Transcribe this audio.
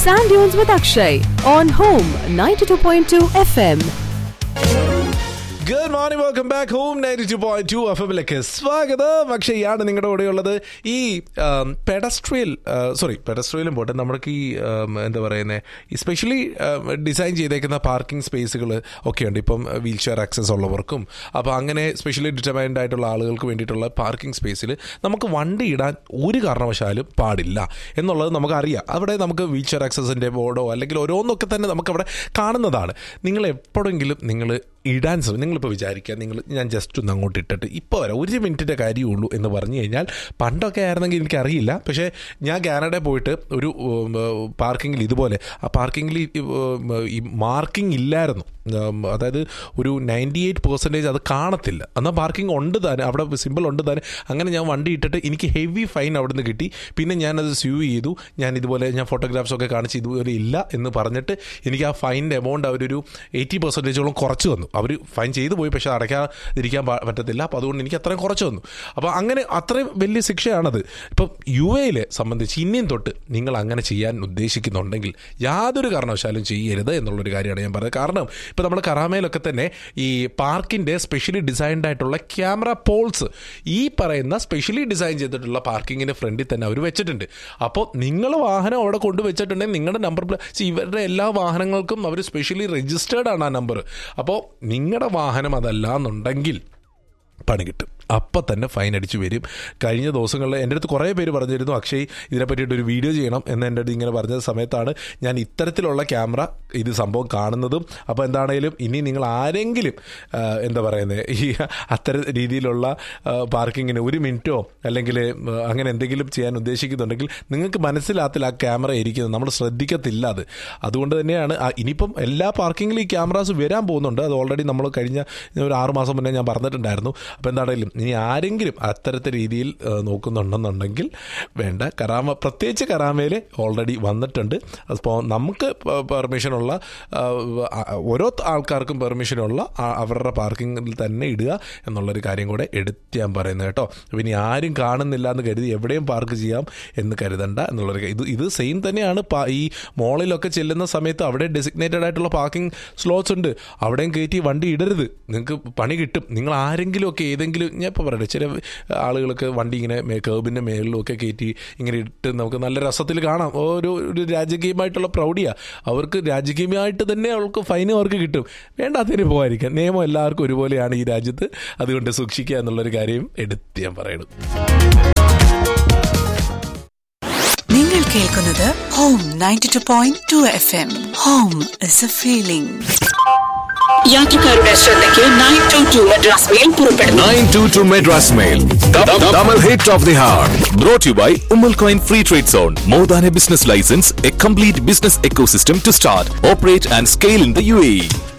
Sand Dunes with Akshay on Home 92.2 FM. Good morning welcome back home ninety two point two F എമ്മിലേക്ക് സ്വാഗതം അക്ഷയാണ് നിങ്ങളുടെ കൂടെയുള്ളത് ഈ പെഡസ്ട്രിയൽ സോറി പെഡസ്ട്രിയലും പോട്ടെ നമ്മൾക്ക് ഈ ഉം, എന്താ പറയുന്നത് ഈ സ്പെഷ്യലി ഡിസൈൻ ചെയ്തേക്കുന്ന പാർക്കിംഗ് സ്പേസുകൾ ഒക്കെ ഉണ്ട് ഇപ്പം വീൽ ചെയർ ആക്സസ് ഉള്ളവർക്കും അപ്പോൾ അങ്ങനെ സ്പെഷ്യലി ഡിറ്റർമൈൻഡ് ആയിട്ടുള്ള ആളുകൾക്ക് വേണ്ടിയിട്ടുള്ള പാർക്കിംഗ് സ്പേസിൽ നമുക്ക് വണ്ടി ഇടാൻ ഒരു കാരണവശാലും പാടില്ല എന്നുള്ളത് നമുക്കറിയാം അവിടെ നമുക്ക് വീൽ ചെയർ ആക്സസിൻ്റെ ബോർഡോ അല്ലെങ്കിൽ ഓരോന്നൊക്കെ തന്നെ നമുക്കവിടെ കാണുന്നതാണ് നിങ്ങൾ എപ്പോഴെങ്കിലും നിങ്ങൾ ഇടാൻ ശ്രമിക്കും നിങ്ങളിപ്പോൾ വിചാരിക്കുക നിങ്ങൾ ഞാൻ ജസ്റ്റ് ഒന്ന് അങ്ങോട്ട് ഇട്ടിട്ട് ഇപ്പോൾ വരാം ഒരു മിനിറ്റിൻ്റെ കാര്യമുള്ളൂ എന്ന് പറഞ്ഞു കഴിഞ്ഞാൽ പണ്ടൊക്കെ ആയിരുന്നെങ്കിൽ എനിക്കറിയില്ല പക്ഷേ ഞാൻ കാനഡയിൽ പോയിട്ട് ഒരു പാർക്കിങ്ങിൽ ഇതുപോലെ ആ പാർക്കിങ്ങിൽ ഈ മാർക്കിംഗ് ഇല്ലായിരുന്നു ഉം, അതായത് ഒരു നയൻറ്റി എയ്റ്റ് പെർസെൻറ്റേജ് അത് കാണത്തില്ല എന്നാൽ പാർക്കിംഗ് ഉണ്ട് താനും അവിടെ സിമ്പിൾ ഉണ്ട് താനും അങ്ങനെ ഞാൻ വണ്ടി ഇട്ടിട്ട് എനിക്ക് ഹെവി ഫൈൻ അവിടെ നിന്ന് കിട്ടി പിന്നെ ഞാനത് സ്യൂ ചെയ്തു ഞാൻ ഇതുപോലെ ഞാൻ ഫോട്ടോഗ്രാഫ്സ് ഒക്കെ കാണിച്ച് ഇതുപോലെ ഇല്ല എന്ന് പറഞ്ഞിട്ട് എനിക്ക് ആ ഫൈനിൻ്റെ എമൗണ്ട് അവരൊരു എയ്റ്റി പെർസെൻറ്റേജോളം കുറച്ച് വന്നു അവർ ഫൈൻ ചെയ്തു പോയി പക്ഷേ അടയ്ക്കാതിരിക്കാൻ പ- പറ്റത്തില്ല അപ്പോൾ അതുകൊണ്ട് എനിക്ക് അത്രയും കുറച്ച് വന്നു അപ്പോൾ അങ്ങനെ അത്രയും വലിയ ശിക്ഷയാണത് ഇപ്പം യു എയിലെ സംബന്ധിച്ച് ഇനിയും തൊട്ട് നിങ്ങൾ അങ്ങനെ ചെയ്യാൻ ഉദ്ദേശിക്കുന്നുണ്ടെങ്കിൽ യാതൊരു കാരണവശാലും ചെയ്യരുത് എന്നുള്ളൊരു കാര്യമാണ് ഞാൻ പറഞ്ഞത് കാരണം ഇപ്പോൾ നമ്മുടെ കറാമയിലൊക്കെ തന്നെ ഈ പാർക്കിൻ്റെ സ്പെഷ്യലി ഡിസൈൻഡ് ആയിട്ടുള്ള ക്യാമറ പോൾസ് ഈ പറയുന്ന സ്പെഷ്യലി ഡിസൈൻ ചെയ്തിട്ടുള്ള പാർക്കിങ്ങിൻ്റെ ഫ്രണ്ടിൽ തന്നെ അവർ വെച്ചിട്ടുണ്ട് അപ്പോൾ നിങ്ങൾ വാഹനം അവിടെ കൊണ്ടുവച്ചിട്ടുണ്ടെങ്കിൽ നിങ്ങളുടെ നമ്പർ ഇവരുടെ എല്ലാ വാഹനങ്ങൾക്കും അവർ സ്പെഷ്യലി രജിസ്റ്റേർഡ് ആണ് ആ നമ്പർ അപ്പോൾ നിങ്ങളുടെ വാഹനം അതല്ല എന്നുണ്ടെങ്കിൽ പണി കിട്ടും അപ്പം തന്നെ ഫൈൻ അടിച്ച് വരും കഴിഞ്ഞ ദിവസങ്ങളിൽ എൻ്റെ അടുത്ത് കുറേ പേര് പറഞ്ഞിരുന്നു അക്ഷയ് ഇതിനെ പറ്റിയിട്ട് ഒരു വീഡിയോ ചെയ്യണം എന്ന് എൻ്റെ അടുത്ത് ഇങ്ങനെ പറഞ്ഞ സമയത്താണ് ഞാൻ ഇത്തരത്തിലുള്ള ക്യാമറ ഇത് സംഭവം കാണുന്നതും അപ്പോൾ എന്താണേലും ഇനി നിങ്ങൾ ആരെങ്കിലും ആ, എന്താ പറയുന്നത് ഈ അത്തരം രീതിയിലുള്ള പാർക്കിങ്ങിന് ഒരു മിനിറ്റോ അല്ലെങ്കിൽ ആ, അങ്ങനെ എന്തെങ്കിലും ചെയ്യാൻ ഉദ്ദേശിക്കുന്നുണ്ടെങ്കിൽ നിങ്ങൾക്ക് മനസ്സിലാകത്തില്ല ആ ക്യാമറ ഇരിക്കുന്നത് നമ്മൾ ശ്രദ്ധിക്കത്തില്ല അത് അതുകൊണ്ട് തന്നെയാണ് ആ, ഇനിയിപ്പം എല്ലാ പാർക്കിങ്ങിലും ഈ ക്യാമറാസ് വരാൻ പോകുന്നുണ്ട് അത് ഓൾറെഡി നമ്മൾ കഴിഞ്ഞ ഒരു ആറ് മാസം മുന്നേ ഞാൻ പറഞ്ഞിട്ടുണ്ടായിരുന്നു അപ്പോൾ എന്താണെങ്കിലും ഇനി ആരെങ്കിലും അത്തരത്തെ രീതിയിൽ ആ, നോക്കുന്നുണ്ടെന്നുണ്ടെങ്കിൽ വേണ്ട കറാമ പ്രത്യേകിച്ച് കറാമയിൽ ഓൾറെഡി വന്നിട്ടുണ്ട് അപ്പോൾ നമുക്ക് പെർമിഷനുള്ള ആ, ആ, ഓരോ ആൾക്കാർക്കും പെർമിഷനുള്ള ആ- അവരുടെ പാർക്കിങ്ങിൽ തന്നെ ഇടുക എന്നുള്ളൊരു കാര്യം കൂടെ എടുത്ത് ഞാൻ പറയുന്നത് കേട്ടോ അപ്പോൾ ഇനി ആരും കാണുന്നില്ല എന്ന് കരുതി എവിടെയും പാർക്ക് ചെയ്യാം എന്ന് കരുതണ്ട എന്നുള്ളൊരു കാര്യം. ഇത് ഇത് സെയിം തന്നെയാണ് പാ- ഈ മോളിലൊക്കെ ചെല്ലുന്ന സമയത്ത് അവിടെ ഡെസിഗ്നേറ്റഡ് ആയിട്ടുള്ള പാർക്കിംഗ് സ്ലോട്ട്സ് ഉണ്ട് അവിടെയും കയറ്റി വണ്ടി ഇടരുത് നിങ്ങൾക്ക് പണി കിട്ടും നിങ്ങൾ ആരെങ്കിലും ഒക്കെ ഏതെങ്കിലും ഞാൻ ഇപ്പോൾ പറയട്ടെ ചില ആളുകൾക്ക് വണ്ടി ഇങ്ങനെ മേ- കേബിൻ്റെ മേളിലും ഒക്കെ കയറ്റി ഇങ്ങനെ ഇട്ട് നമുക്ക് നല്ല രസത്തിൽ കാണാം ഒരു ഒരു രാജകീയമായിട്ടുള്ള പ്രൗഢിയാണ് അവർക്ക് രാജകീയമായിട്ട് തന്നെ അവർക്ക് ഫൈനും അവർക്ക് കിട്ടും വേണ്ട അതിന് പോകാതിരിക്കാം നിയമം എല്ലാവർക്കും ഒരുപോലെയാണ് ഈ രാജ്യത്ത് അതുകൊണ്ട് സൂക്ഷിക്കുക എന്നുള്ളൊരു കാര്യം എടുത്ത് ഞാൻ പറയുന്നു നിങ്ങൾ കേൾക്കുന്നത് home ninety two point two F M home is a feeling യാത്രക്കാരുടെ ശ്രദ്ധയ്ക്ക് nine two two Madras mail പുറപ്പെടുന്നു 922 Madras Mail. Double hit of the hour. Brought to you by Umal Coin Free Trade Zone. More than a business license, a complete business ecosystem to start, operate, and scale in the UAE.